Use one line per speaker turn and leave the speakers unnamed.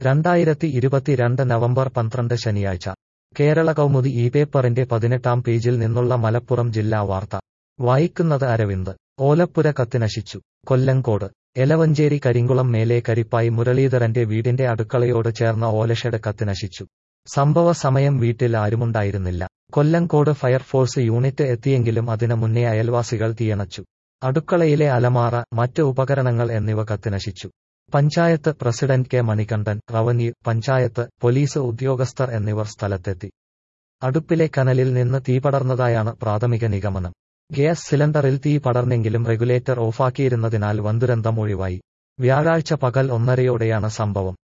രണ്ടായിരത്തി ഇരുപത്തിരണ്ട് നവംബർ പന്ത്രണ്ട് ശനിയാഴ്ച കേരള കൗമുദി ഈ പേപ്പറിന്റെ പതിനെട്ടാം പേജിൽ നിന്നുള്ള മലപ്പുറം ജില്ലാ വാർത്ത വായിക്കുന്നത് അരവിന്ദ് ഓലപ്പുര കത്തിനശിച്ചു കൊല്ലങ്കോട് എലവഞ്ചേരി കരിങ്കുളം മേലെ കരിപ്പായി മുരളീധരന്റെ വീടിന്റെ അടുക്കളയോട് ചേർന്ന ഓലഷെഡ് കത്തിനശിച്ചു സംഭവ സമയം വീട്ടിൽ ആരുമുണ്ടായിരുന്നില്ല കൊല്ലങ്കോട് ഫയർഫോഴ്സ് യൂണിറ്റ് എത്തിയെങ്കിലും അതിനു മുന്നേ അയൽവാസികൾ തീയണച്ചു അടുക്കളയിലെ അലമാറ മറ്റ് ഉപകരണങ്ങൾ എന്നിവ കത്തിനശിച്ചു panchayat president K Manikandan revenue panchayat police ഉദ്യോഗസ്ഥർ എന്നിവർ സ്ഥലത്തെത്തി അടുപ്പിലെ കനലിൽ നിന്ന് തീ പടർന്നതായാണ് പ്രാഥമിക നിഗമനം ഗ്യാസ് സിലിണ്ടറിൽ തീ പടർന്നെങ്കിലും റെഗുലേറ്റർ ഓഫാക്കിയിരുന്നതിനാൽ വൻദുരന്തം ഒഴിവായി വ്യാഴാഴ്ച പകൽ ഒന്നരയോടെയാണ് സംഭവം